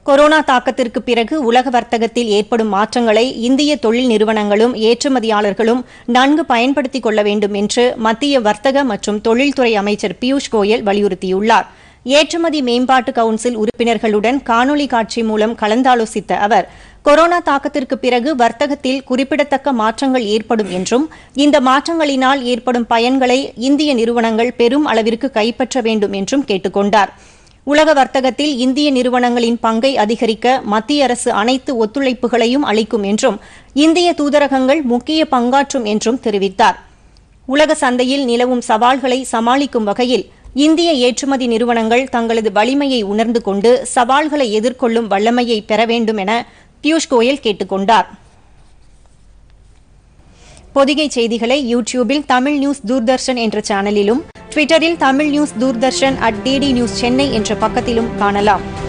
corona தாக்கத்திற்கு பிறகு உலக வர்த்தகத்தில் ஏற்படும் மாற்றங்களை இந்திய தொழில் நிறுவனங்களும் ஏற்றுமதியாளர்களும் நன்கு பயன்படுத்திக் கொள்ள வேண்டும் என்று மத்திய வர்த்தக மற்றும் தொழில்துறை அமைச்சர் பியூஷ் கோயல் வலியுறுத்தியுள்ளார் ஏற்றுமதி மேம்பாட்டு கவுன்சில் உறுப்பினர்களுடன் காணொலி காட்சி மூலம் கலந்தாலோசித்த அவர் கொரோனா தாக்கத்திற்கு பிறகு வர்த்தகத்தில் குறிப்பிடத்தக்க மாற்றங்கள் ஏற்படும் என்றும் இந்த மாற்றங்களினால் ஏற்படும் பயன்களை இந்திய நிறுவனங்கள் பெரும் அளவிற்கு கைப்பற்ற வேண்டும் என்றும் கேட்டுக் கொண்டார் உலக வர்த்தகத்தில் இந்திய நிறுவனங்களின் பங்கை அதிகரிக்க மத்திய அரசு அனைத்து ஒத்துழைப்புகளையும் அளிக்கும் என்றும் இந்திய தூதரகங்கள் முக்கிய பங்காற்றும் என்றும் தெரிவித்தார் உலக சந்தையில் நிலவும் சவால்களை சமாளிக்கும் வகையில் இந்திய ஏற்றுமதி நிறுவனங்கள் தங்களது வலிமையை உணர்ந்து கொண்டு சவால்களை எதிர்கொள்ளும் வல்லமையை பெற வேண்டும் என பியூஷ் கோயல் கேட்டுக் கொண்டார் பொதிகை செய்திகளை யூடியூபில் தமிழ் நியூஸ் தூர்தர்ஷன் என்ற சேனலிலும் ட்விட்டரில் Tamil news Doordarshan at DD news Chennai என்ற பக்கத்திலும் காணலாம்